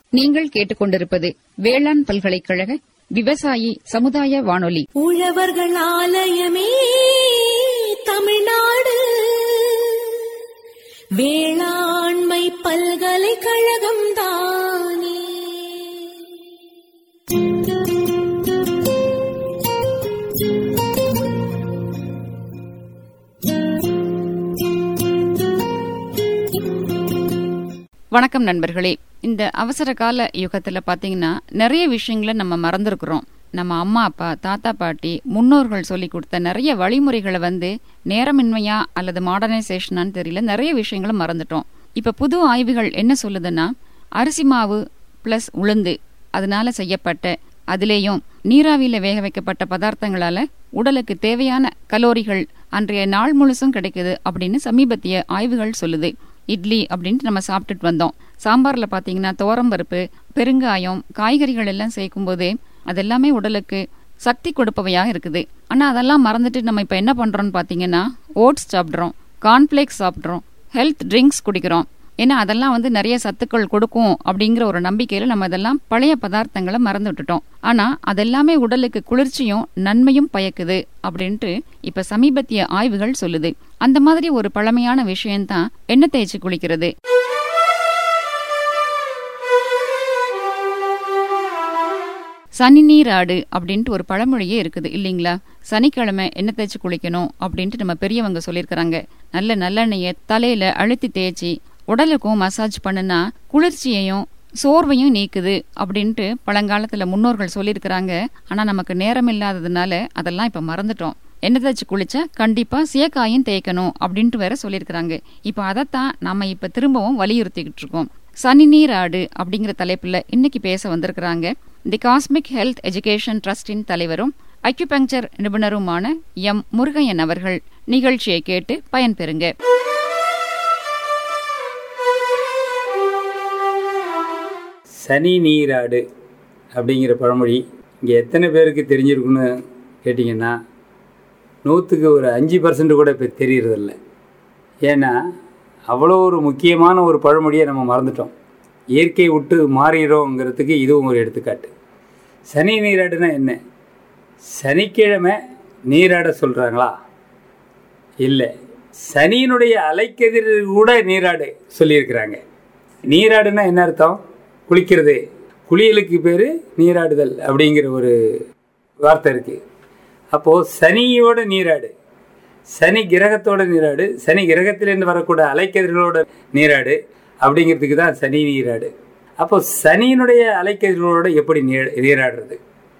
நீங்கள் கேட்டுக்கொண்டிருப்பது வேளாண் பல்கலைக்கழக விவசாயி சமுதாய வானொலி உழவர்கள் ஆலயமே தமிழ்நாடு வேளாண்மை பல்கலைக்கழகம் தானே வணக்கம் நண்பர்களே இந்த அவசர கால யுகத்துல பாத்தீங்கன்னா நிறைய விஷயங்களை நம்ம மறந்துருக்கிறோம் நம்ம அம்மா அப்பா தாத்தா பாட்டி முன்னோர்கள் சொல்லி கொடுத்த நிறைய வழிமுறைகளை வந்து நேரமின்மையா அல்லது மாடர்னைசேஷனான்னு தெரியல நிறைய விஷயங்களை மறந்துட்டோம் இப்ப புது ஆய்வுகள் என்ன சொல்லுதுன்னா அரிசி மாவு பிளஸ் உளுந்து அதனால செய்யப்பட்ட அதிலேயும் நீராவியில வேக வைக்கப்பட்ட பதார்த்தங்களால உடலுக்கு தேவையான கலோரிகள் அன்றைய நாள் முழுசும் கிடைக்குது அப்படின்னு சமீபத்திய ஆய்வுகள் சொல்லுது இட்லி அப்படின்ட்டு நம்ம சாப்பிட்டுட்டு வந்தோம் சாம்பார்ல பாத்தீங்கன்னா துவரம்பருப்பு பெருங்காயம் காய்கறிகள் எல்லாம் சேர்க்கும்போது அதெல்லாமே உடலுக்கு சக்தி கொடுப்பவையா இருக்குது ஆனா அதெல்லாம் மறந்துட்டு நம்ம இப்ப என்ன பண்றோம்னு பாத்தீங்கன்னா ஓட்ஸ் சாப்பிட்றோம் கார்ன்ஃபிளேக்ஸ் சாப்பிட்றோம் ஹெல்த் ட்ரிங்க்ஸ் குடிக்கிறோம் ஏன்னா அதெல்லாம் வந்து நிறைய சத்துக்கள் கொடுக்கும் அப்படிங்கிற ஒரு நம்பிக்கையில நம்ம அதெல்லாம் பழைய பதார்த்தங்களை மறந்து விட்டுட்டோம் ஆனா அதெல்லாமே உடலுக்கு குளிர்ச்சியும் நன்மையும் பயக்குது அப்படின்ட்டு இப்ப சமீபத்திய ஆய்வுகள் சொல்லுது அந்த மாதிரி ஒரு பழமையான விஷயம்தான் எண்ணெய் தேய்ச்சி குளிக்கிறது சனி நீர் ஆடு அப்படின்ட்டு ஒரு பழமொழியே இருக்குது இல்லைங்களா சனிக்கிழமை எண்ணெய் தேய்ச்சி குளிக்கணும் அப்படின்ட்டு நம்ம பெரியவங்க சொல்லியிருக்கிறாங்க நல்ல நல்லெண்ணெயை தலையில அழுத்தி தேய்ச்சி உடலுக்கும் மசாஜ் பண்ணுனா குளிர்ச்சியையும் சோர்வையும் நீக்குது அப்படின்ட்டு பழங்காலத்துல முன்னோர்கள் சொல்லியிருக்கிறாங்க ஆனா நமக்கு நேரம் இல்லாததுனால அதெல்லாம் இப்ப மறந்துட்டோம் எண்ணெய் தேய்ச்சி குளிச்சா கண்டிப்பா சீயக்காயும் தேய்க்கணும் அப்படின்ட்டு வேற சொல்லியிருக்கிறாங்க இப்ப அதைத்தான் நாம இப்ப திரும்பவும் வலியுறுத்திக்கிட்டு இருக்கோம் சனி நீர் ஆடு அப்படிங்கிற தலைப்புல இன்னைக்கு பேச வந்திருக்கிறாங்க தி காஸ்மிக் ஹெல்த் எஜுகேஷன் ட்ரஸ்டின் தலைவரும் அக்யூபங்சர் நிபுணருமான எம் முருகையன் அவர்கள் நிகழ்ச்சியை கேட்டு பயன்பெறுங்க சனி நீராடு அப்படிங்கிற பழமொழி இங்கே எத்தனை பேருக்கு தெரிஞ்சிருக்குன்னு கேட்டிங்கன்னா நூற்றுக்கு ஒரு அஞ்சு பர்சன்ட் கூட இப்போ தெரியறதில்ல ஏன்னா அவ்வளோ ஒரு முக்கியமான ஒரு பழமொழியை நம்ம மறந்துட்டோம் இயற்கை விட்டு மாறிடுறோங்கிறதுக்கு இதுவும் ஒரு எடுத்துக்காட்டு சனி நீராடுனா என்ன சனிக்கிழமை நீராட சொல்கிறாங்களா இல்லை சனியினுடைய அலைக்கதிர் கூட நீராடு சொல்லியிருக்கிறாங்க நீராடுனா என்ன அர்த்தம் குளிக்கிறது குளியலுக்கு பேர் நீராடுதல் அப்படிங்கிற ஒரு வார்த்தை இருக்குது அப்போது சனியோட நீராடு சனி கிரகத்தோட நீராடு சனி கிரகத்திலேருந்து வரக்கூடிய அலைக்கதிர்களோட நீராடு அப்படிங்கிறதுக்கு தான் சனி நீராடு அப்போ சனியினுடைய அலைக்கதிர்களோட எப்படி நீ நீராடுறது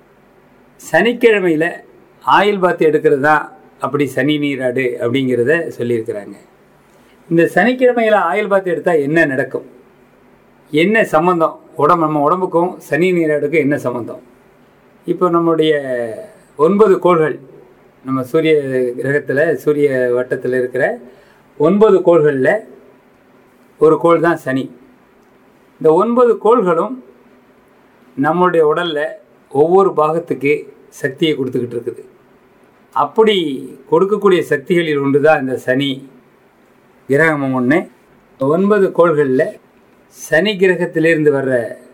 சனிக்கிழமையில் ஆயில் பாத்து எடுக்கிறது தான் அப்படி சனி நீராடு அப்படிங்கிறத சொல்லியிருக்கிறாங்க இந்த சனிக்கிழமையில் ஆயில் பாத்து எடுத்தால் என்ன நடக்கும் என்ன சம்மந்தம் உடம்பு நம்ம உடம்புக்கும் சனி நீராடுக்கும் என்ன சம்மந்தம் இப்போ நம்முடைய ஒன்பது கோள்கள் நம்ம சூரிய கிரகத்தில் சூரிய வட்டத்தில் இருக்கிற ஒன்பது கோள்களில் ஒரு கோள் தான் சனி இந்த ஒன்பது கோள்களும் நம்மளுடைய உடலில் ஒவ்வொரு பாகத்துக்கு சக்தியை கொடுத்துக்கிட்டு இருக்குது அப்படி கொடுக்கக்கூடிய சக்திகளில் ஒன்று தான் இந்த சனி கிரகமும் ஒன்று ஒன்பது கோள்களில் சனி கிரகத்திலிருந்து வர்ற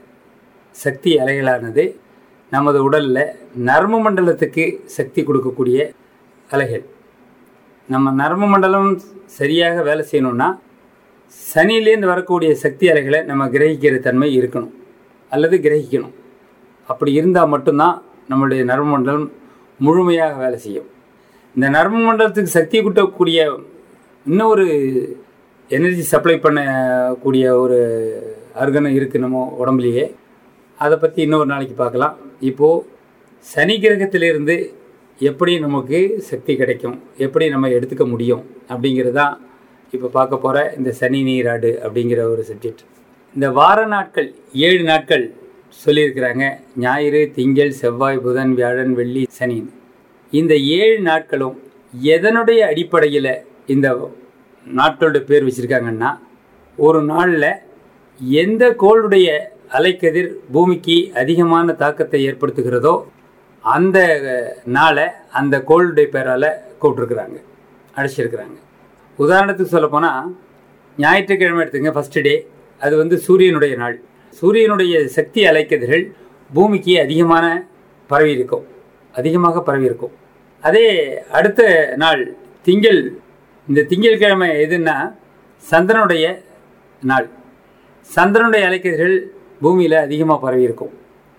சக்தி அலைகளானது நமது உடலில் நரம்பு மண்டலத்துக்கு சக்தி கொடுக்கக்கூடிய அலைகள் நம்ம நரம்பு மண்டலம் சரியாக வேலை செய்யணும்னா சனியிலேருந்து வரக்கூடிய சக்தி அலைகளை நம்ம கிரகிக்கிற தன்மை இருக்கணும் அல்லது கிரகிக்கணும் அப்படி இருந்தால் மட்டும்தான் நம்மளுடைய நரம்பு மண்டலம் முழுமையாக வேலை செய்யும் இந்த நரம்பு மண்டலத்துக்கு சக்தி கூட்டக்கூடிய இன்னொரு எனர்ஜி சப்ளை பண்ணக்கூடிய ஒரு ஆர்கனம் இருக்குது நம்ம உடம்புலையே அதை பற்றி இன்னொரு நாளைக்கு பார்க்கலாம் இப்போது சனி கிரகத்திலிருந்து எப்படி நமக்கு சக்தி கிடைக்கும் எப்படி நம்ம எடுத்துக்க முடியும் அப்படிங்கிறது தான் இப்போ பார்க்க போகிற இந்த சனி நீராடு அப்படிங்கிற ஒரு சப்ஜெக்ட் இந்த வார நாட்கள் ஏழு நாட்கள் சொல்லியிருக்கிறாங்க ஞாயிறு திங்கள் செவ்வாய் புதன் வியாழன் வெள்ளி சனி இந்த ஏழு நாட்களும் எதனுடைய அடிப்படையில் இந்த நாட்களோட பேர் வச்சுருக்காங்கன்னா ஒரு நாளில் எந்த கோளுடைய அலைக்கதிர் பூமிக்கு அதிகமான தாக்கத்தை ஏற்படுத்துகிறதோ அந்த நாளை அந்த கோளுடைய பேரால் கூப்பிட்ருக்குறாங்க அழைச்சிருக்கிறாங்க உதாரணத்துக்கு சொல்லப்போனால் ஞாயிற்றுக்கிழமை எடுத்துங்க ஃபஸ்ட்டு டே அது வந்து சூரியனுடைய நாள் சூரியனுடைய சக்தி அலைக்கதிர்கள் பூமிக்கு அதிகமான பரவி இருக்கும் அதிகமாக பரவி இருக்கும் அதே அடுத்த நாள் திங்கள் இந்த திங்கட்கிழமை எதுன்னா சந்திரனுடைய நாள் சந்திரனுடைய அலைக்கதிர்கள் பூமியில் அதிகமாக பரவி இருக்கும்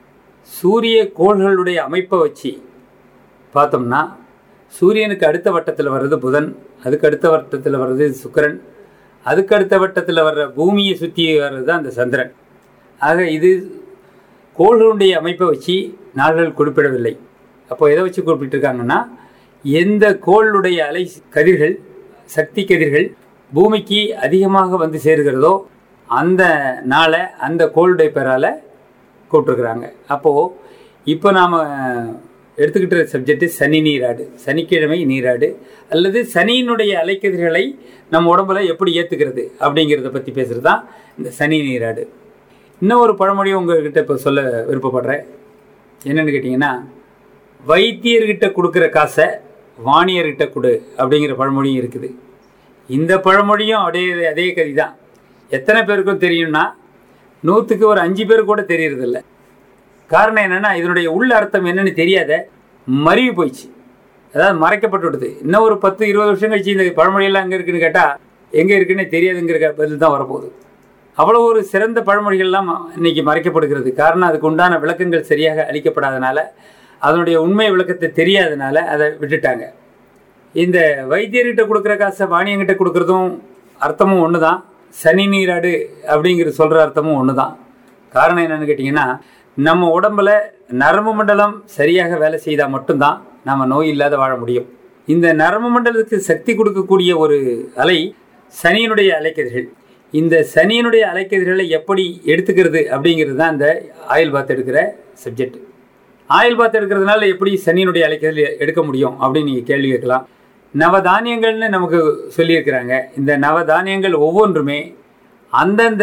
சூரிய கோள்களுடைய அமைப்பை வச்சு பார்த்தோம்னா சூரியனுக்கு அடுத்த வட்டத்தில் வர்றது புதன் அதுக்கு அடுத்த வட்டத்தில் வர்றது சுக்கிரன் அதுக்கு அடுத்த வட்டத்தில் வர்ற பூமியை சுற்றி வர்றது தான் அந்த சந்திரன் ஆக இது கோள்களுடைய அமைப்பை வச்சு நாள்கள் குறிப்பிடவில்லை அப்போ எதை வச்சு குறிப்பிட்டிருக்காங்கன்னா எந்த கோளுடைய அலை கதிர்கள் சக்தி கதிர்கள் பூமிக்கு அதிகமாக வந்து சேருகிறதோ அந்த நாளை அந்த கோளுடைய பெயரால் கூப்பிட்டுருக்குறாங்க அப்போது இப்போ நாம் எடுத்துக்கிட்ட சப்ஜெக்ட் சனி நீராடு சனிக்கிழமை நீராடு அல்லது சனியினுடைய அலைக்கதிர்களை நம்ம உடம்புல எப்படி ஏற்றுக்கிறது அப்படிங்கிறத பற்றி பேசுகிறது தான் இந்த சனி நீராடு இன்னும் ஒரு பழமொழி உங்ககிட்ட இப்போ சொல்ல விருப்பப்படுறேன் என்னென்னு கேட்டிங்கன்னா வைத்தியர்கிட்ட கொடுக்குற காசை வாணியர்கிட்ட கொடு அப்படிங்கிற பழமொழியும் இருக்குது இந்த பழமொழியும் அப்படியே அதே கதி தான் எத்தனை பேருக்கும் தெரியும்னா நூற்றுக்கு ஒரு அஞ்சு பேர் கூட தெரியறதில்ல காரணம் என்னென்னா இதனுடைய உள்ள அர்த்தம் என்னன்னு தெரியாத மருவி போயிடுச்சு அதாவது மறைக்கப்பட்டு விடுது இன்னும் ஒரு பத்து இருபது வருஷம் கழிச்சு இந்த பழமொழியெல்லாம் அங்கே இருக்குன்னு கேட்டால் எங்கே இருக்குன்னு தெரியாதுங்கிற பதில் தான் வரப்போகுது அவ்வளோ ஒரு சிறந்த பழமொழிகள்லாம் இன்னைக்கு மறைக்கப்படுகிறது காரணம் அதுக்கு உண்டான விளக்கங்கள் சரியாக அளிக்கப்படாதனால அதனுடைய உண்மை விளக்கத்தை தெரியாதனால அதை விட்டுட்டாங்க இந்த வைத்தியர்கிட்ட கொடுக்குற காசை வாணியங்கிட்ட கொடுக்குறதும் அர்த்தமும் ஒன்று தான் சனி நீராடு அப்படிங்கிற சொல்கிற அர்த்தமும் ஒன்று தான் காரணம் என்னன்னு கேட்டிங்கன்னா நம்ம உடம்புல நரம்பு மண்டலம் சரியாக வேலை செய்தால் மட்டும்தான் நம்ம நோய் இல்லாத வாழ முடியும் இந்த நரம்பு மண்டலத்துக்கு சக்தி கொடுக்கக்கூடிய ஒரு அலை சனியினுடைய அலைக்கதிர்கள் இந்த சனியினுடைய அலைக்கதிர்களை எப்படி எடுத்துக்கிறது அப்படிங்கிறது தான் இந்த ஆயில் பாத் எடுக்கிற சப்ஜெக்ட் ஆயில் பாத் எடுக்கிறதுனால எப்படி சனியினுடைய அலைக்கதிர் எடுக்க முடியும் அப்படின்னு நீங்கள் கேள்வி கேட்கலாம் நவதானியங்கள்னு நமக்கு சொல்லியிருக்கிறாங்க இந்த நவதானியங்கள் ஒவ்வொன்றுமே அந்தந்த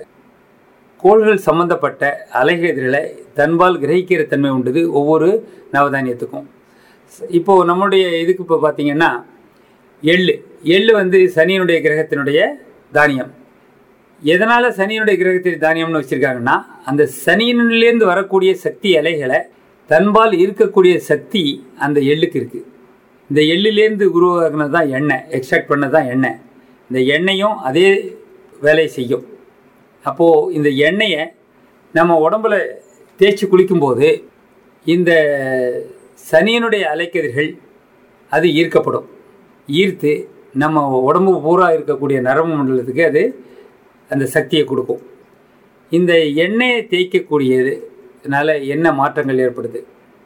கோள்கள் சம்பந்தப்பட்ட அலைகதிர்களை தன்பால் கிரகிக்கிற தன்மை உண்டுது ஒவ்வொரு நவதானியத்துக்கும் இப்போ நம்முடைய இதுக்கு இப்போ பார்த்தீங்கன்னா எள்ளு எள்ளு வந்து சனியினுடைய கிரகத்தினுடைய தானியம் எதனால் சனியினுடைய கிரகத்தில் தானியம்னு வச்சுருக்காங்கன்னா அந்த சனியினிலேருந்து வரக்கூடிய சக்தி அலைகளை தன்பால் இருக்கக்கூடிய சக்தி அந்த எள்ளுக்கு இருக்குது இந்த எள்ளுலேருந்து உருவாக்குனது தான் எண்ணெய் எக்ஸ்ட்ராக்ட் பண்ணது தான் எண்ணெய் இந்த எண்ணெயும் அதே வேலையை செய்யும் அப்போது இந்த எண்ணெயை நம்ம உடம்புல தேய்ச்சி குளிக்கும்போது இந்த சனியனுடைய அலைக்கதிர்கள் அது ஈர்க்கப்படும் ஈர்த்து நம்ம உடம்பு பூரா இருக்கக்கூடிய நரம்பு மண்டலத்துக்கு அது அந்த சக்தியை கொடுக்கும் இந்த எண்ணெயை தேய்க்கக்கூடியதுனால என்ன மாற்றங்கள் ஏற்படுது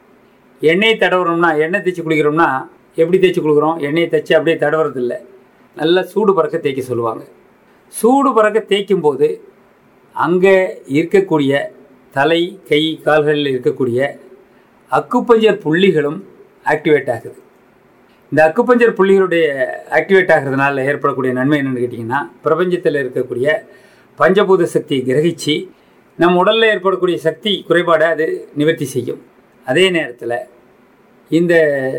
எண்ணெய் தடவுறோம்னா எண்ணெய் தேய்ச்சி குளிக்கிறோம்னா எப்படி தேய்ச்சி கொடுக்குறோம் எண்ணெயை தைச்சி அப்படியே தடவுறது இல்லை நல்லா சூடு பறக்க தேய்க்க சொல்லுவாங்க சூடு பறக்க தேய்க்கும் போது அங்கே இருக்கக்கூடிய தலை கை கால்களில் இருக்கக்கூடிய அக்குப்பஞ்சர் புள்ளிகளும் ஆக்டிவேட் ஆகுது இந்த அக்குப்பஞ்சர் புள்ளிகளுடைய ஆக்டிவேட் ஆகிறதுனால ஏற்படக்கூடிய நன்மை என்னென்னு கேட்டிங்கன்னா பிரபஞ்சத்தில் இருக்கக்கூடிய பஞ்சபூத சக்தியை கிரகிச்சு நம் உடலில் ஏற்படக்கூடிய சக்தி குறைபாடை அது நிவர்த்தி செய்யும் அதே நேரத்தில் இந்த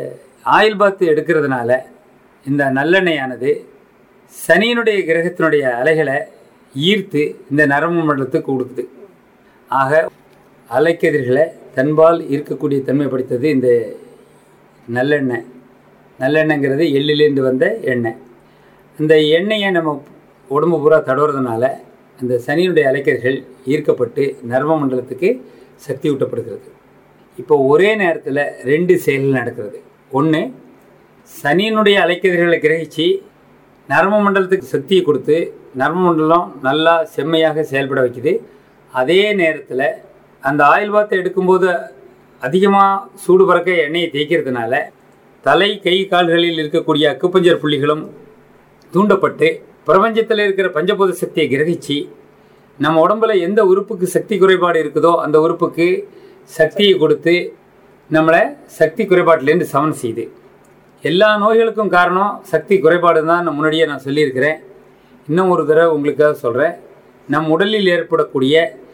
ஆயில் பாத்து எடுக்கிறதுனால இந்த நல்லெண்ணெயானது சனியினுடைய கிரகத்தினுடைய அலைகளை ஈர்த்து இந்த நரம்பு மண்டலத்துக்கு கொடுக்குது ஆக அலைக்கதிர்களை தன்பால் ஈர்க்கக்கூடிய தன்மை படைத்தது இந்த நல்லெண்ணெய் நல்லெண்ணெய்ங்கிறது எள்ளிலேருந்து வந்த எண்ணெய் இந்த எண்ணெயை நம்ம உடம்பு பூரா தடவுறதுனால இந்த சனியினுடைய அலைக்கதிர்கள் ஈர்க்கப்பட்டு நரம்பு மண்டலத்துக்கு சக்தி ஊட்டப்படுகிறது இப்போ ஒரே நேரத்தில் ரெண்டு செயல்கள் நடக்கிறது ஒன்று சனியினுடைய அலைக்கதிர்களை கிரகித்து நரம்பு மண்டலத்துக்கு சக்தியை கொடுத்து நரம்பு மண்டலம் நல்லா செம்மையாக செயல்பட வைக்குது அதே நேரத்தில் அந்த ஆயில் பாத்தை எடுக்கும்போது அதிகமாக சூடு பறக்க எண்ணெயை தேய்க்கிறதுனால தலை கை கால்களில் இருக்கக்கூடிய அக்குப்பஞ்சர் புள்ளிகளும் தூண்டப்பட்டு பிரபஞ்சத்தில் இருக்கிற பஞ்சபூத சக்தியை கிரகிச்சு நம்ம உடம்புல எந்த உறுப்புக்கு சக்தி குறைபாடு இருக்குதோ அந்த உறுப்புக்கு சக்தியை கொடுத்து நம்மளை சக்தி குறைபாட்டிலேருந்து சமன் செய்யுது எல்லா நோய்களுக்கும் காரணம் சக்தி குறைபாடு தான் நான் முன்னாடியே நான் சொல்லியிருக்கிறேன் இன்னும் ஒரு தடவை உங்களுக்காக சொல்கிறேன் நம் உடலில் ஏற்படக்கூடிய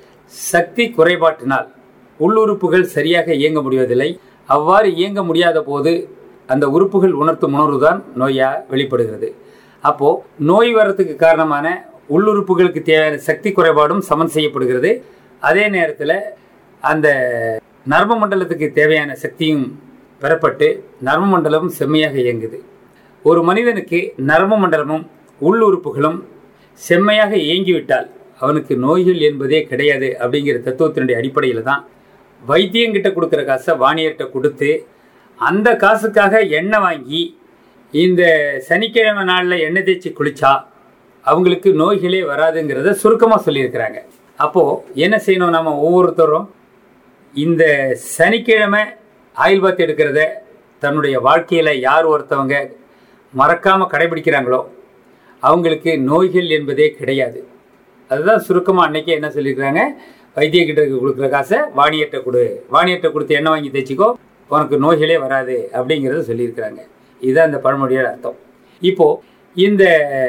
சக்தி குறைபாட்டினால் உள்ளுறுப்புகள் சரியாக இயங்க முடிவதில்லை அவ்வாறு இயங்க முடியாத போது அந்த உறுப்புகள் உணர்த்தும் உணர்வு தான் நோயாக வெளிப்படுகிறது அப்போது நோய் வரத்துக்கு காரணமான உள்ளுறுப்புகளுக்கு தேவையான சக்தி குறைபாடும் சமன் செய்யப்படுகிறது அதே நேரத்தில் அந்த நர்ம மண்டலத்துக்கு தேவையான சக்தியும் பெறப்பட்டு நர்ம மண்டலமும் செம்மையாக இயங்குது ஒரு மனிதனுக்கு நர்ம மண்டலமும் உள்ளுறுப்புகளும் செம்மையாக இயங்கிவிட்டால் அவனுக்கு நோய்கள் என்பதே கிடையாது அப்படிங்கிற தத்துவத்தினுடைய அடிப்படையில் தான் வைத்தியங்கிட்ட கொடுக்குற காசை வாணியர்கிட்ட கொடுத்து அந்த காசுக்காக எண்ணெய் வாங்கி இந்த சனிக்கிழமை நாளில் எண்ணெய் தேய்ச்சி குளிச்சா அவங்களுக்கு நோய்களே வராதுங்கிறத சுருக்கமாக சொல்லியிருக்கிறாங்க அப்போது என்ன செய்யணும் நம்ம ஒவ்வொருத்தரும் இந்த சனிக்கிழமை ஆயில் பாத் எடுக்கிறத தன்னுடைய வாழ்க்கையில் யார் ஒருத்தவங்க மறக்காமல் கடைபிடிக்கிறாங்களோ அவங்களுக்கு நோய்கள் என்பதே கிடையாது அதுதான் சுருக்கமாக அன்னைக்கு என்ன சொல்லியிருக்கிறாங்க வைத்தியக்கிட்ட கொடுக்குற காசை வாணியத்தை கொடு வாணியத்தை கொடுத்து எண்ணெய் வாங்கி தைச்சிக்கோ உனக்கு நோய்களே வராது அப்படிங்கிறத சொல்லியிருக்கிறாங்க இதுதான் இந்த பழமொழியோட அர்த்தம் இப்போது இந்த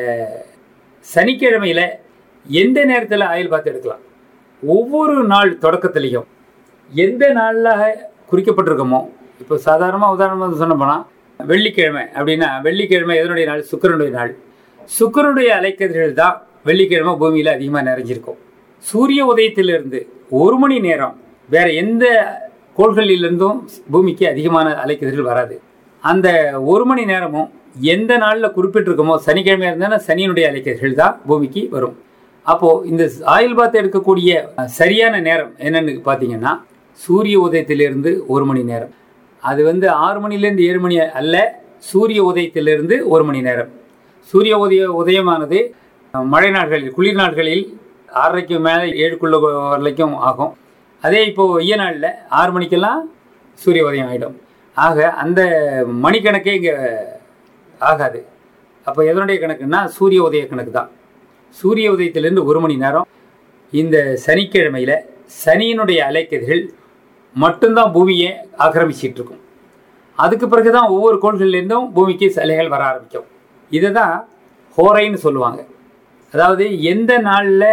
சனிக்கிழமையில் எந்த நேரத்தில் ஆயில் பார்த்து எடுக்கலாம் ஒவ்வொரு நாள் தொடக்கத்துலேயும் எந்த நாளில் குறிக்கப்பட்டிருக்கோமோ இப்போ சாதாரணமாக உதாரணமாக சொன்ன போனால் வெள்ளிக்கிழமை அப்படின்னா வெள்ளிக்கிழமை எதனுடைய நாள் சுக்கரனுடைய நாள் சுக்கரனுடைய அலைக்கதிர்கள் தான் வெள்ளிக்கிழமை பூமியில் அதிகமாக நிறைஞ்சிருக்கும் சூரிய உதயத்திலிருந்து ஒரு மணி நேரம் வேற எந்த கோள்களிலிருந்தும் பூமிக்கு அதிகமான அலைக்கதிர்கள் வராது அந்த ஒரு மணி நேரமும் எந்த நாளில் குறிப்பிட்டிருக்கோமோ சனிக்கிழமை இருந்தாலும் சனியினுடைய அலைக்கதிர்கள் தான் பூமிக்கு வரும் அப்போது இந்த ஆயில் பாத் எடுக்கக்கூடிய சரியான நேரம் என்னன்னு பார்த்தீங்கன்னா சூரிய உதயத்திலிருந்து ஒரு மணி நேரம் அது வந்து ஆறு மணிலேருந்து ஏழு மணி அல்ல சூரிய உதயத்திலிருந்து ஒரு மணி நேரம் சூரிய உதய உதயமானது மழை நாட்களில் குளிர் நாட்களில் ஆறரைக்கு மேலே ஏழுக்குள்ள வரைக்கும் ஆகும் அதே இப்போது வெய்ய நாளில் ஆறு மணிக்கெல்லாம் சூரிய உதயம் ஆகிடும் ஆக அந்த மணிக்கணக்கே இங்கே ஆகாது அப்போ எதனுடைய கணக்குன்னா சூரிய உதய கணக்கு தான் சூரிய உதயத்திலிருந்து ஒரு மணி நேரம் இந்த சனிக்கிழமையில் சனியினுடைய அலைக்கதிர்கள் மட்டும்தான் பூமியை ஆக்கிரமிச்சிட்டு இருக்கும் அதுக்கு பிறகு தான் ஒவ்வொரு கோள்கள்லேருந்தும் பூமிக்கு சிலைகள் வர ஆரம்பிக்கும் இதை தான் ஹோரைன்னு சொல்லுவாங்க அதாவது எந்த நாளில்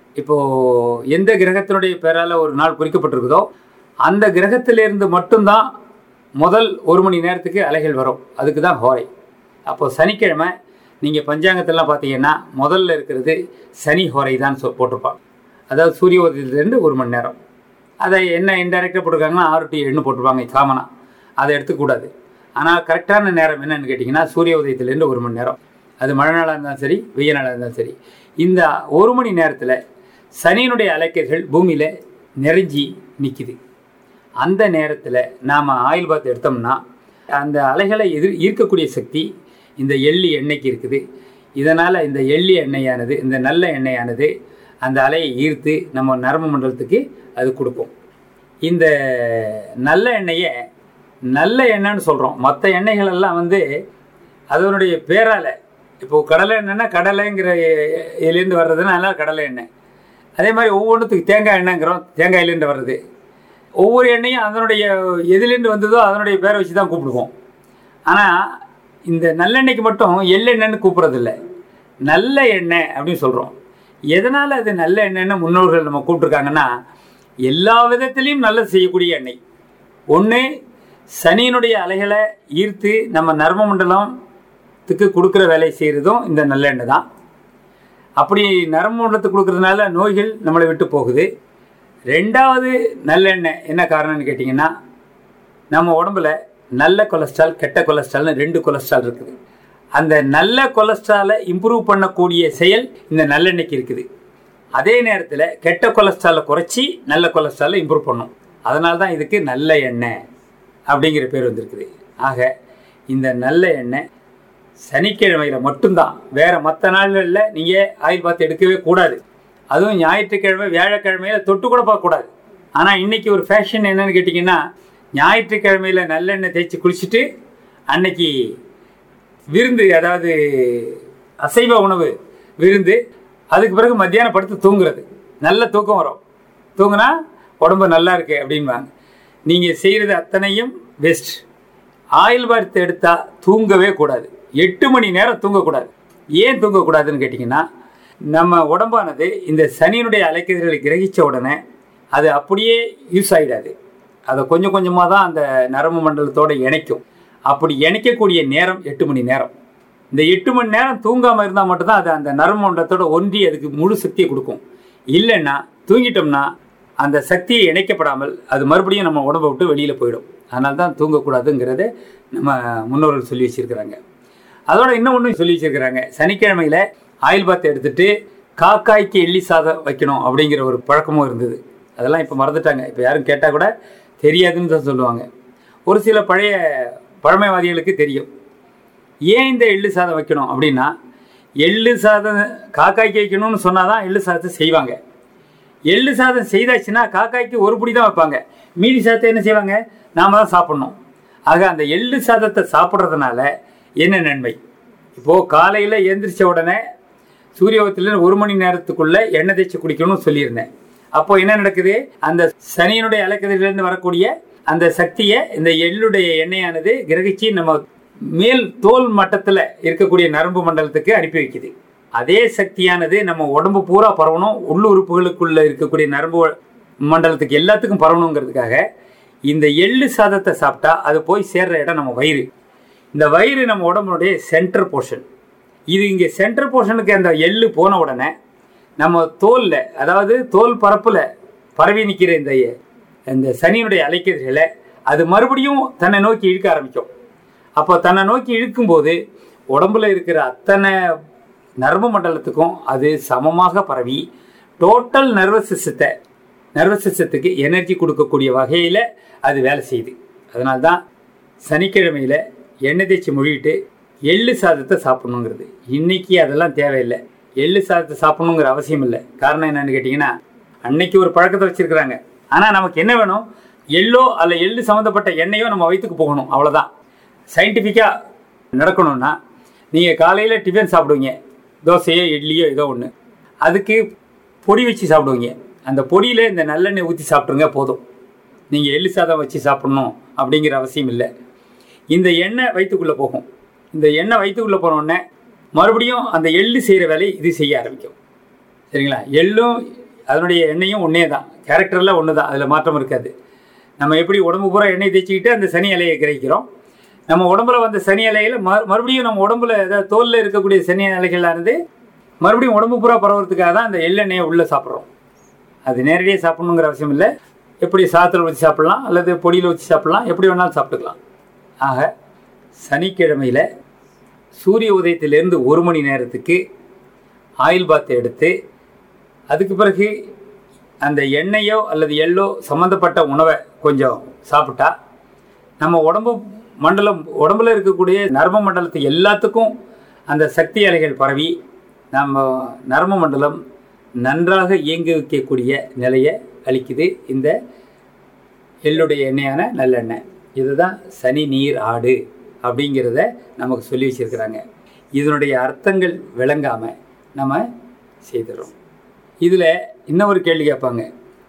இப்போது எந்த கிரகத்தினுடைய பேரால் ஒரு நாள் குறிக்கப்பட்டிருக்குதோ அந்த கிரகத்திலிருந்து மட்டும்தான் முதல் ஒரு மணி நேரத்துக்கு அலைகள் வரும் அதுக்கு தான் ஹோரை அப்போது சனிக்கிழமை நீங்கள் பஞ்சாங்கத்திலாம் பார்த்தீங்கன்னா முதல்ல இருக்கிறது சனி ஹோரை தான் சொ போட்டிருப்பாங்க அதாவது சூரிய உதயத்திலேருந்து ஒரு மணி நேரம் அதை என்ன இன்டெரக்டாக போட்டிருக்காங்கன்னா ஆறு டு எண்ணு போட்டிருப்பாங்க காமனாக அதை எடுத்துக்கூடாது ஆனால் கரெக்டான நேரம் என்னன்னு கேட்டிங்கன்னா சூரிய உதயத்திலேருந்து ஒரு மணி நேரம் அது மழை நாளாக இருந்தாலும் சரி வெய்ய நாளாக இருந்தாலும் சரி இந்த ஒரு மணி நேரத்தில் சனியினுடைய அலைக்கர்கள் பூமியில் நிறைஞ்சி நிற்கிது அந்த நேரத்தில் நாம் ஆயில் பாத் எடுத்தோம்னா அந்த அலைகளை எதிர் ஈர்க்கக்கூடிய சக்தி இந்த எள்ளி எண்ணெய்க்கு இருக்குது இதனால் இந்த எள்ளி எண்ணெயானது இந்த நல்ல எண்ணெயானது அந்த அலையை ஈர்த்து நம்ம நரம்பு மண்டலத்துக்கு அது கொடுக்கும் இந்த நல்ல எண்ணெயை நல்ல எண்ணெய்னு சொல்கிறோம் மற்ற எண்ணெய்கள் எல்லாம் வந்து அதனுடைய பேரால் இப்போ கடலை எண்ணெய்னா கடலைங்கிற இதுலேருந்து வர்றதுனால கடலை எண்ணெய் அதே மாதிரி ஒவ்வொன்றுத்துக்கு தேங்காய் எண்ணெய்ங்கிறோம் தேங்காயிலேருந்து வர்றது ஒவ்வொரு எண்ணெயும் அதனுடைய எதுலேருந்து வந்ததோ அதனுடைய பேரை வச்சு தான் கூப்பிடுவோம் ஆனால் இந்த நல்லெண்ணெய்க்கு மட்டும் எள்ளெண்ணெய்னு கூப்பிட்றதில்ல நல்ல எண்ணெய் அப்படின்னு சொல்கிறோம் எதனால் அது நல்ல எண்ணெய்னு முன்னோர்கள் நம்ம கூப்பிட்ருக்காங்கன்னா எல்லா விதத்துலேயும் நல்லது செய்யக்கூடிய எண்ணெய் ஒன்று சனியினுடைய அலைகளை ஈர்த்து நம்ம நர்ம மண்டலத்துக்கு கொடுக்குற வேலை செய்கிறதும் இந்த நல்லெண்ணெய் தான் அப்படி நரம்பு மண்டலத்துக்கு கொடுக்கறதுனால நோய்கள் நம்மளை விட்டு போகுது ரெண்டாவது நல்லெண்ணெய் என்ன காரணம்னு கேட்டிங்கன்னா நம்ம உடம்புல நல்ல கொலஸ்ட்ரால் கெட்ட கொலஸ்ட்ரால்னு ரெண்டு கொலஸ்ட்ரால் இருக்குது அந்த நல்ல கொலஸ்ட்ராலை இம்ப்ரூவ் பண்ணக்கூடிய செயல் இந்த நல்லெண்ணெய்க்கு இருக்குது அதே நேரத்தில் கெட்ட கொலஸ்ட்ராலை குறைச்சி நல்ல கொலஸ்ட்ராலை இம்ப்ரூவ் பண்ணும் அதனால தான் இதுக்கு நல்ல எண்ணெய் அப்படிங்கிற பேர் வந்திருக்குது ஆக இந்த நல்ல எண்ணெய் சனிக்கிழமையில் மட்டும்தான் வேறு மற்ற நாள்களில் நீங்கள் ஆயில் பார்த்து எடுக்கவே கூடாது அதுவும் ஞாயிற்றுக்கிழமை வியாழக்கிழமையில தொட்டு கூட பார்க்கக்கூடாது ஆனால் இன்னைக்கு ஒரு ஃபேஷன் என்னன்னு கேட்டிங்கன்னா ஞாயிற்றுக்கிழமையில் நல்லெண்ணெய் தேய்ச்சி குளிச்சுட்டு அன்னைக்கு விருந்து அதாவது அசைவ உணவு விருந்து அதுக்கு பிறகு மத்தியானம் படுத்து தூங்குறது நல்ல தூக்கம் வரும் தூங்குனா உடம்பு நல்லா இருக்கு அப்படின்வாங்க நீங்கள் செய்கிறது அத்தனையும் பெஸ்ட் ஆயில் பார்த்து எடுத்தால் தூங்கவே கூடாது எட்டு மணி நேரம் தூங்கக்கூடாது ஏன் தூங்கக்கூடாதுன்னு கேட்டிங்கன்னா நம்ம உடம்பானது இந்த சனியினுடைய அலைக்கதிர்களை கிரகித்த உடனே அது அப்படியே யூஸ் ஆகிடாது அதை கொஞ்சம் கொஞ்சமாக தான் அந்த நரம்பு மண்டலத்தோடு இணைக்கும் அப்படி இணைக்கக்கூடிய நேரம் எட்டு மணி நேரம் இந்த எட்டு மணி நேரம் தூங்காமல் இருந்தால் மட்டும்தான் அது அந்த நரம்பு மண்டலத்தோட ஒன்றி அதுக்கு முழு சக்தியை கொடுக்கும் இல்லைன்னா தூங்கிட்டோம்னா அந்த சக்தியை இணைக்கப்படாமல் அது மறுபடியும் நம்ம உடம்பை விட்டு வெளியில் போயிடும் அதனால தான் தூங்கக்கூடாதுங்கிறத நம்ம முன்னோர்கள் சொல்லி வச்சிருக்கிறாங்க அதோட இன்னும் ஒன்று சொல்லி வச்சிருக்கிறாங்க சனிக்கிழமையில் ஆயில் பாத் எடுத்துட்டு காக்காய்க்கு எள்ளி சாதம் வைக்கணும் அப்படிங்கிற ஒரு பழக்கமும் இருந்தது அதெல்லாம் இப்போ மறந்துட்டாங்க இப்போ யாரும் கேட்டால் கூட தெரியாதுன்னு தான் சொல்லுவாங்க ஒரு சில பழைய பழமைவாதிகளுக்கு தெரியும் ஏன் இந்த எள்ளு சாதம் வைக்கணும் அப்படின்னா எள்ளு சாதம் காக்காய்க்கு வைக்கணும்னு சொன்னால் தான் எள்ளு சாதத்தை செய்வாங்க எள்ளு சாதம் செய்தாச்சுன்னா காக்காய்க்கு ஒரு பிடி தான் வைப்பாங்க மீதி சாதத்தை என்ன செய்வாங்க நாம தான் சாப்பிடணும் ஆக அந்த எள்ளு சாதத்தை சாப்பிட்றதுனால என்ன நன்மை இப்போது காலையில் எந்திரிச்ச உடனே சூரியவத்திலிருந்து ஒரு மணி நேரத்துக்குள்ள எண்ணெய் தேய்ச்சி குடிக்கணும்னு சொல்லியிருந்தேன் அப்போ என்ன நடக்குது அந்த சனியினுடைய அலக்கதிலிருந்து வரக்கூடிய அந்த சக்தியை இந்த எள்ளுடைய எண்ணெயானது கிரகிச்சு நம்ம மேல் தோல் மட்டத்தில் இருக்கக்கூடிய நரம்பு மண்டலத்துக்கு அனுப்பி வைக்குது அதே சக்தியானது நம்ம உடம்பு பூரா பரவணும் உள்ள உறுப்புகளுக்குள்ள இருக்கக்கூடிய நரம்பு மண்டலத்துக்கு எல்லாத்துக்கும் பரவணுங்கிறதுக்காக இந்த எள்ளு சாதத்தை சாப்பிட்டா அது போய் சேர்ற இடம் நம்ம வயிறு இந்த வயிறு நம்ம உடம்புடைய சென்டர் போர்ஷன் இது இங்கே சென்டர் போர்ஷனுக்கு அந்த எள்ளு போன உடனே நம்ம தோலில் அதாவது தோல் பரப்பில் பரவி நிற்கிற இந்த இந்த சனியினுடைய அலைக்கதிர்களை அது மறுபடியும் தன்னை நோக்கி இழுக்க ஆரம்பிக்கும் அப்போ தன்னை நோக்கி இழுக்கும்போது உடம்புல இருக்கிற அத்தனை நரம்பு மண்டலத்துக்கும் அது சமமாக பரவி டோட்டல் நர்வஸ் சிஸ்டத்தை நர்வஸ் சிஸ்டத்துக்கு எனர்ஜி கொடுக்கக்கூடிய வகையில் அது வேலை செய்யுது அதனால தான் சனிக்கிழமையில் எண்ணெய் தேய்ச்சி மொழிட்டு எள்ளு சாதத்தை சாப்பிடணுங்கிறது இன்னைக்கு அதெல்லாம் தேவையில்லை எள்ளு சாதத்தை சாப்பிடணுங்கிற அவசியம் இல்லை காரணம் என்னன்னு கேட்டிங்கன்னா அன்னைக்கு ஒரு பழக்கத்தை வச்சிருக்கிறாங்க ஆனால் நமக்கு என்ன வேணும் எள்ளோ அல்ல எள்ளு சம்மந்தப்பட்ட எண்ணெயோ நம்ம வயிற்றுக்கு போகணும் அவ்வளோதான் சயின்டிஃபிக்காக நடக்கணும்னா நீங்கள் காலையில் டிஃபன் சாப்பிடுவீங்க தோசையோ இட்லியோ ஏதோ ஒன்று அதுக்கு பொடி வச்சு சாப்பிடுவீங்க அந்த பொடியில் இந்த நல்லெண்ணெய் ஊற்றி சாப்பிட்ருங்க போதும் நீங்கள் எள்ளு சாதம் வச்சு சாப்பிடணும் அப்படிங்கிற அவசியம் இல்லை இந்த எண்ணெய் வயிற்றுக்குள்ளே போகும் இந்த எண்ணெய் வயிற்றுக்குள்ளே போனோடனே மறுபடியும் அந்த எள்ளு செய்கிற வேலையை இது செய்ய ஆரம்பிக்கும் சரிங்களா எள்ளும் அதனுடைய எண்ணெயும் ஒன்றே தான் கேரக்டரில் ஒன்று தான் அதில் மாற்றம் இருக்காது நம்ம எப்படி உடம்பு பூரா எண்ணெய் தேய்ச்சிக்கிட்டு அந்த சனி இலையை கிரகிக்கிறோம் நம்ம உடம்புல வந்த சனி இலையில் மறு மறுபடியும் நம்ம உடம்புல ஏதாவது தோலில் இருக்கக்கூடிய சனி இலைகளானது மறுபடியும் உடம்பு பூரா பரவுறதுக்காக தான் அந்த எள்ளெண்ணெயை உள்ளே சாப்பிட்றோம் அது நேரடியாக சாப்பிடணுங்கிற அவசியம் இல்லை எப்படி சாத்தில் ஊற்றி சாப்பிட்லாம் அல்லது பொடியில் ஊற்றி சாப்பிட்லாம் எப்படி வேணாலும் சாப்பிட்டுக்கலாம் ஆக சனிக்கிழமையில் சூரிய உதயத்திலிருந்து ஒரு மணி நேரத்துக்கு ஆயில் பாத்தை எடுத்து அதுக்கு பிறகு அந்த எண்ணெயோ அல்லது எள்ளோ சம்மந்தப்பட்ட உணவை கொஞ்சம் சாப்பிட்டா நம்ம உடம்பு மண்டலம் உடம்புல இருக்கக்கூடிய நரம்பு மண்டலத்து எல்லாத்துக்கும் அந்த சக்தி அலைகள் பரவி நம்ம நரம்பு மண்டலம் நன்றாக இயங்க வைக்கக்கூடிய நிலையை அளிக்குது இந்த எள்ளுடைய எண்ணெயான நல்லெண்ணெய் இதுதான் சனி நீர் ஆடு அப்படிங்கிறத நமக்கு சொல்லி வச்சிருக்கிறாங்க இதனுடைய அர்த்தங்கள் விளங்காமல் நம்ம செய்துடுறோம் இதில் இன்னொரு கேள்வி கேட்பாங்க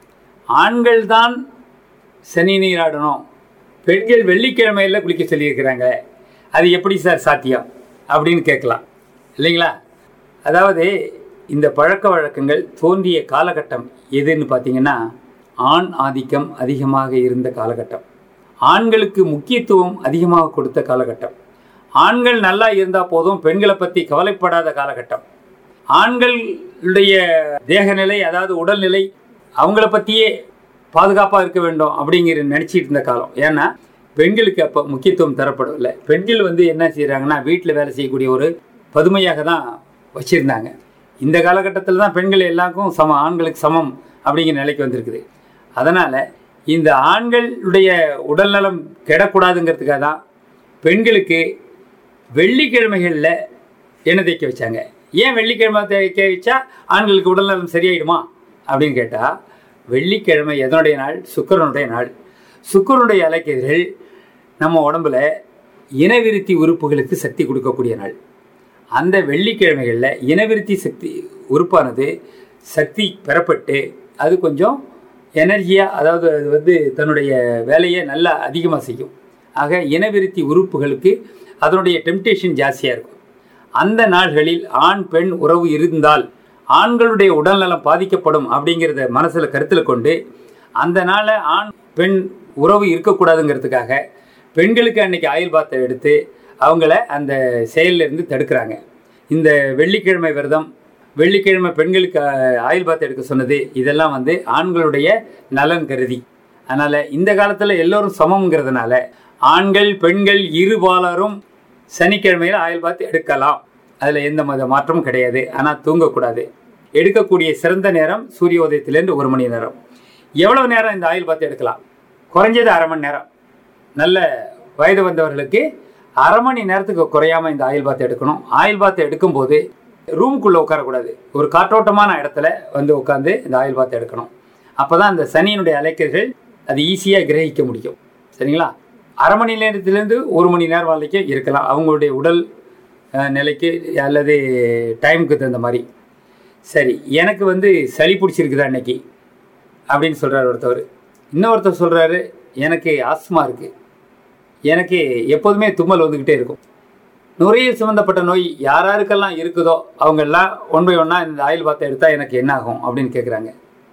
ஆண்கள் தான் சனி நீராடணும் பெண்கள் வெள்ளிக்கிழமையில் குளிக்க சொல்லியிருக்கிறாங்க அது எப்படி சார் சாத்தியம் அப்படின்னு கேட்கலாம் இல்லைங்களா அதாவது இந்த பழக்க வழக்கங்கள் தோன்றிய காலகட்டம் எதுன்னு பார்த்தீங்கன்னா ஆண் ஆதிக்கம் அதிகமாக இருந்த காலகட்டம் ஆண்களுக்கு முக்கியத்துவம் அதிகமாக கொடுத்த காலகட்டம் ஆண்கள் நல்லா இருந்தால் போதும் பெண்களை பற்றி கவலைப்படாத காலகட்டம் ஆண்களுடைய தேகநிலை அதாவது உடல்நிலை அவங்கள பற்றியே பாதுகாப்பாக இருக்க வேண்டும் அப்படிங்கிற நினச்சிட்டு இருந்த காலம் ஏன்னா பெண்களுக்கு அப்போ முக்கியத்துவம் தரப்படவில்லை பெண்கள் வந்து என்ன செய்கிறாங்கன்னா வீட்டில் வேலை செய்யக்கூடிய ஒரு பதுமையாக தான் வச்சுருந்தாங்க இந்த காலகட்டத்தில் தான் பெண்கள் எல்லாருக்கும் சமம் ஆண்களுக்கு சமம் அப்படிங்கிற நிலைக்கு வந்திருக்குது அதனால் இந்த ஆண்களுடைய உடல்நலம் கெடக்கூடாதுங்கிறதுக்காக தான் பெண்களுக்கு வெள்ளிக்கிழமைகளில் எண்ணெய் தேய்க்க வச்சாங்க ஏன் வெள்ளிக்கிழமை தேய்க்க வச்சா ஆண்களுக்கு உடல்நலம் சரியாயிடுமா அப்படின்னு கேட்டால் வெள்ளிக்கிழமை எதனுடைய நாள் சுக்கரனுடைய நாள் சுக்கரனுடைய அலைக்கதிர்கள் நம்ம உடம்புல இனவிருத்தி உறுப்புகளுக்கு சக்தி கொடுக்கக்கூடிய நாள் அந்த வெள்ளிக்கிழமைகளில் இனவிருத்தி சக்தி உறுப்பானது சக்தி பெறப்பட்டு அது கொஞ்சம் எனர்ஜியாக அதாவது அது வந்து தன்னுடைய வேலையை நல்லா அதிகமாக செய்யும் ஆக இனவிருத்தி உறுப்புகளுக்கு அதனுடைய டெம்டேஷன் ஜாஸ்தியாக இருக்கும் அந்த நாள்களில் ஆண் பெண் உறவு இருந்தால் ஆண்களுடைய உடல்நலம் பாதிக்கப்படும் அப்படிங்கிறத மனசில் கருத்தில் கொண்டு அந்த நாளை ஆண் பெண் உறவு இருக்கக்கூடாதுங்கிறதுக்காக பெண்களுக்கு அன்னைக்கு ஆயில் பாத்தை எடுத்து அவங்கள அந்த செயலில் இருந்து தடுக்கிறாங்க இந்த வெள்ளிக்கிழமை விரதம் வெள்ளிக்கிழமை பெண்களுக்கு அஹ், ஆயில் பாத் எடுக்க சொன்னது இதெல்லாம் வந்து ஆண்களுடைய நலன் கருதி அதனால இந்த காலத்துல எல்லோரும் சமம்ங்கிறதுனால ஆண்கள் பெண்கள் இருபாலரும் சனிக்கிழமையில் ஆயில் பாத் எடுக்கலாம் அதுல எந்த மத மாற்றமும் கிடையாது ஆனா தூங்கக்கூடாது எடுக்கக்கூடிய சிறந்த நேரம் சூரிய உதயத்திலேருந்து ஒரு மணி நேரம் எவ்வளவு நேரம் இந்த ஆயில் பாத் எடுக்கலாம் குறைஞ்சது அரை மணி நேரம் நல்ல வயது வந்தவர்களுக்கு அரை மணி நேரத்துக்கு குறையாம இந்த ஆயில் பாத் எடுக்கணும் ஆயில் பாத் எடுக்கும்போது ரூமுக்குள்ள உட்காரக்கூடாது ஒரு காற்றோட்டமான இடத்துல வந்து உட்காந்து இந்த ஆயில் பாத் எடுக்கணும் அப்பதான் அந்த சனியினுடைய அலைக்கர்கள் அது ஈஸியாக கிரகிக்க முடியும் சரிங்களா அரை மணி நேரத்திலேருந்து ஒரு மணி நேரம் வரைக்கும் இருக்கலாம் அவங்களுடைய உடல் அஹ், நிலைக்கு அல்லது டைமுக்கு தகுந்த மாதிரி சரி எனக்கு வந்து சளி பிடிச்சிருக்குதா இன்னைக்கு அப்படின்னு சொல்கிறார் ஒருத்தவர் இன்னொருத்தர் சொல்கிறாரு எனக்கு ஆஸ்மா இருக்குது எனக்கு எப்போதுமே தும்மல் வந்துக்கிட்டே இருக்கும் நுரையீரல் சம்மந்தப்பட்ட நோய் யார் யாருக்கெல்லாம் இருக்குதோ அவங்கெல்லாம் ஒன் பை ஒன்னாக இந்த ஆயில் பாத்தை எடுத்தால் எனக்கு என்ன ஆகும் அப்படின்னு கேட்குறாங்க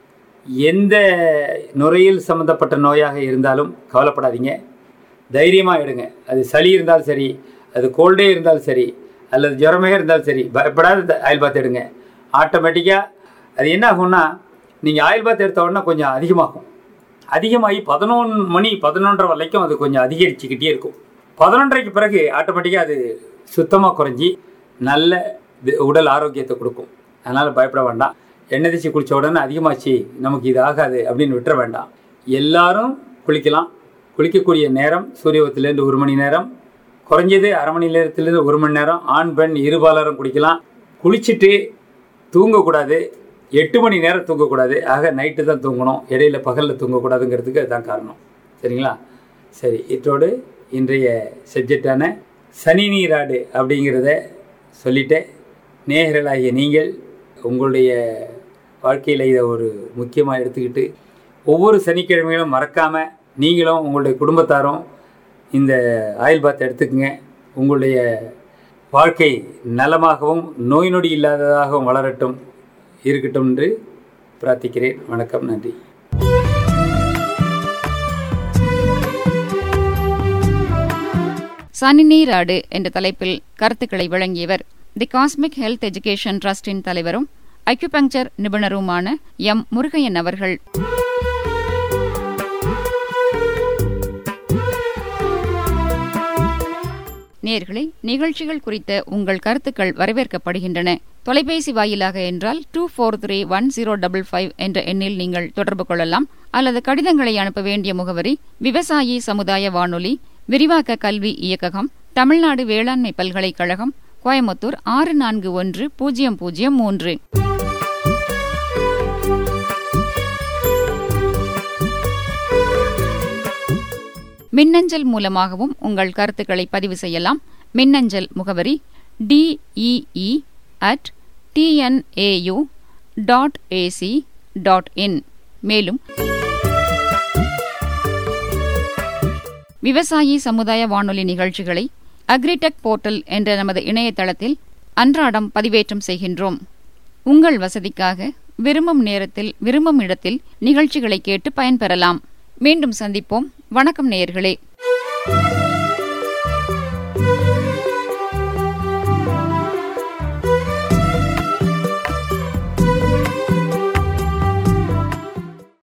எந்த நுரையீரல் சம்மந்தப்பட்ட நோயாக இருந்தாலும் கவலைப்படாதீங்க தைரியமாக எடுங்க அது சளி இருந்தாலும் சரி அது கோல்டே இருந்தாலும் சரி அல்லது ஜுரமே இருந்தாலும் சரி பயப்படாத இந்த ஆயில் பாத் எடுங்க ஆட்டோமேட்டிக்காக அது என்ன ஆகும்னா நீங்கள் ஆயில் பாத் எடுத்த உடனே கொஞ்சம் அதிகமாகும் அதிகமாகி பதினொன்று மணி பதினொன்றரை வரைக்கும் அது கொஞ்சம் அதிகரிச்சுக்கிட்டே இருக்கும் பதினொன்றரைக்கு பிறகு ஆட்டோமேட்டிக்காக அது சுத்தமாக குறைஞ்சி நல்ல இது- உடல் ஆரோக்கியத்தை கொடுக்கும் அதனால் பயப்பட வேண்டாம் எண்ணெய் தேய்ச்சி குளிச்ச உடனே அதிகமாச்சு நமக்கு இது ஆகாது அப்படின்னு விட்டுற வேண்டாம் எல்லாரும் குளிக்கலாம் குளிக்கக்கூடிய நேரம் சூரியவத்திலேருந்து ஒரு மணி நேரம் குறைஞ்சது அரை மணி நேரத்திலேருந்து ஒரு மணி நேரம் ஆண் பெண் இருபாலரும் குளிக்கலாம் குளிச்சுட்டு தூங்கக்கூடாது எட்டு மணி நேரம் தூங்கக்கூடாது ஆக நைட்டு தான் தூங்கணும் இடையில பகலில் தூங்கக்கூடாதுங்கிறதுக்கு அதுதான் காரணம் சரிங்களா சரி இத்தோடு இன்றைய சப்ஜெக்டான சனி நீராடு அப்படிங்கிறத சொல்லிட்டேன் நேயர்களாகிய நீங்கள் உங்களுடைய வாழ்க்கையில் இதை ஒரு முக்கியமாக எடுத்துக்கிட்டு ஒவ்வொரு சனிக்கிழமையிலும் மறக்காமல் நீங்களும் உங்களுடைய குடும்பத்தாரும் இந்த ஆயில் பாத் எடுத்துக்கங்க உங்களுடைய வாழ்க்கை நலமாகவும் நோய் நொடி இல்லாததாகவும் வளரட்டும் இருக்கட்டும் என்று பிரார்த்திக்கிறேன் வணக்கம் நன்றி சனி நீராடு என்ற தலைப்பில் கருத்துக்களை வழங்கியவர் தி காஸ்மிக் ஹெல்த் எஜுகேஷன் ட்ரஸ்டின் தலைவரும் அக்யூபங்சர் நிபுணருமான எம் முருகையன் அவர்கள் நேர்களே நிகழ்ச்சிகள் குறித்த உங்கள் கருத்துக்கள் வரவேற்கப்படுகின்றன தொலைபேசி வாயிலாக என்றால் two four three one zero double five என்ற எண்ணில் நீங்கள் தொடர்பு கொள்ளலாம் அல்லது கடிதங்களை அனுப்ப வேண்டிய முகவரி விவசாயி சமுதாய வானொலி விரிவாக்க கல்வி இயக்ககம் தமிழ்நாடு வேளாண்மை பல்கலைக்கழகம் கோயமுத்தூர் ஆறு நான்கு ஒன்று பூஜ்ஜியம் பூஜ்ஜியம் மூன்று மின்னஞ்சல் மூலமாகவும் உங்கள் கருத்துக்களை பதிவு செய்யலாம் மின்னஞ்சல் முகவரி DEE at TNAU dot AC dot in மேலும் விவசாயி சமுதாய வானொலி நிகழ்ச்சிகளை அக்ரிடெக் போர்ட்டல் என்ற நமது இணையதளத்தில் அன்றாடம் பதிவேற்றம் செய்கின்றோம் உங்கள் வசதிக்காக விரும்பும் நேரத்தில் விரும்பும் இடத்தில் நிகழ்ச்சிகளை கேட்டு பயன்பெறலாம் மீண்டும் சந்திப்போம் வணக்கம் நேயர்களே